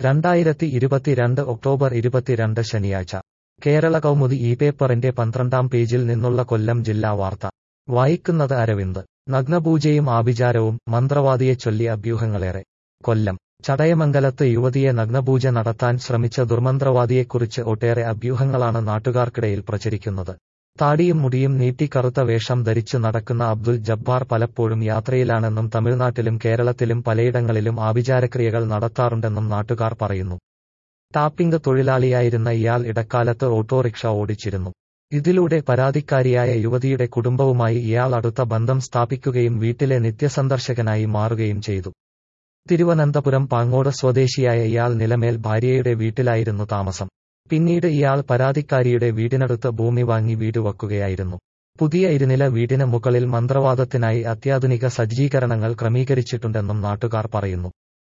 രണ്ടായിരത്തി ഇരുപത്തിരണ്ട് ഒക്ടോബർ ഇരുപത്തിരണ്ട് ശനിയാഴ്ച കേരള കൗമുദി ഈ പേപ്പറിന്റെ പന്ത്രണ്ടാം പേജിൽ നിന്നുള്ള കൊല്ലം ജില്ലാ വാർത്ത വായിക്കുന്നത് അരവിന്ദ് നഗ്നപൂജയും ആഭിചാരവും മന്ത്രവാദിയെ ചൊല്ലി അഭ്യൂഹങ്ങളേറെ കൊല്ലം ചടയമംഗലത്ത് യുവതിയെ നഗ്നപൂജ നടത്താൻ ശ്രമിച്ച ദുർമന്ത്രവാദിയെക്കുറിച്ച് ഒട്ടേറെ അഭ്യൂഹങ്ങളാണ് നാട്ടുകാർക്കിടയിൽ പ്രചരിക്കുന്നത് താടിയും മുടിയും നീട്ടി കറുത്ത വേഷം ധരിച്ചു നടക്കുന്ന അബ്ദുൽ ജബ്ബാർ പലപ്പോഴും യാത്രയിലാണെന്നും തമിഴ്നാട്ടിലും കേരളത്തിലും പലയിടങ്ങളിലും ആഭിചാരക്രിയകൾ നടത്താറുണ്ടെന്നും നാട്ടുകാർ പറയുന്നു ടാപ്പിംഗ് തൊഴിലാളിയായിരുന്ന ഇയാൾ ഇടക്കാലത്ത് ഓട്ടോറിക്ഷ ഓടിച്ചിരുന്നു ഇതിലൂടെ പരാതിക്കാരിയായ യുവതിയുടെ കുടുംബവുമായി ഇയാൾ അടുത്ത ബന്ധം സ്ഥാപിക്കുകയും വീട്ടിലെ നിത്യസന്ദർശകനായി മാറുകയും ചെയ്തു തിരുവനന്തപുരം പാങ്ങോട് സ്വദേശിയായ ഇയാൾ നിലമേൽ ഭാര്യയുടെ വീട്ടിലായിരുന്നു താമസം പിന്നീട് ഇയാൾ പരാതിക്കാരിയുടെ വീടിനടുത്ത് ഭൂമി വാങ്ങി വീട് വയ്ക്കുകയായിരുന്നു പുതിയ ഇരുനില വീടിന് മുകളിൽ മന്ത്രവാദത്തിനായി അത്യാധുനിക സജ്ജീകരണങ്ങൾ ക്രമീകരിച്ചിട്ടുണ്ടെന്നും നാട്ടുകാർ പറയുന്നു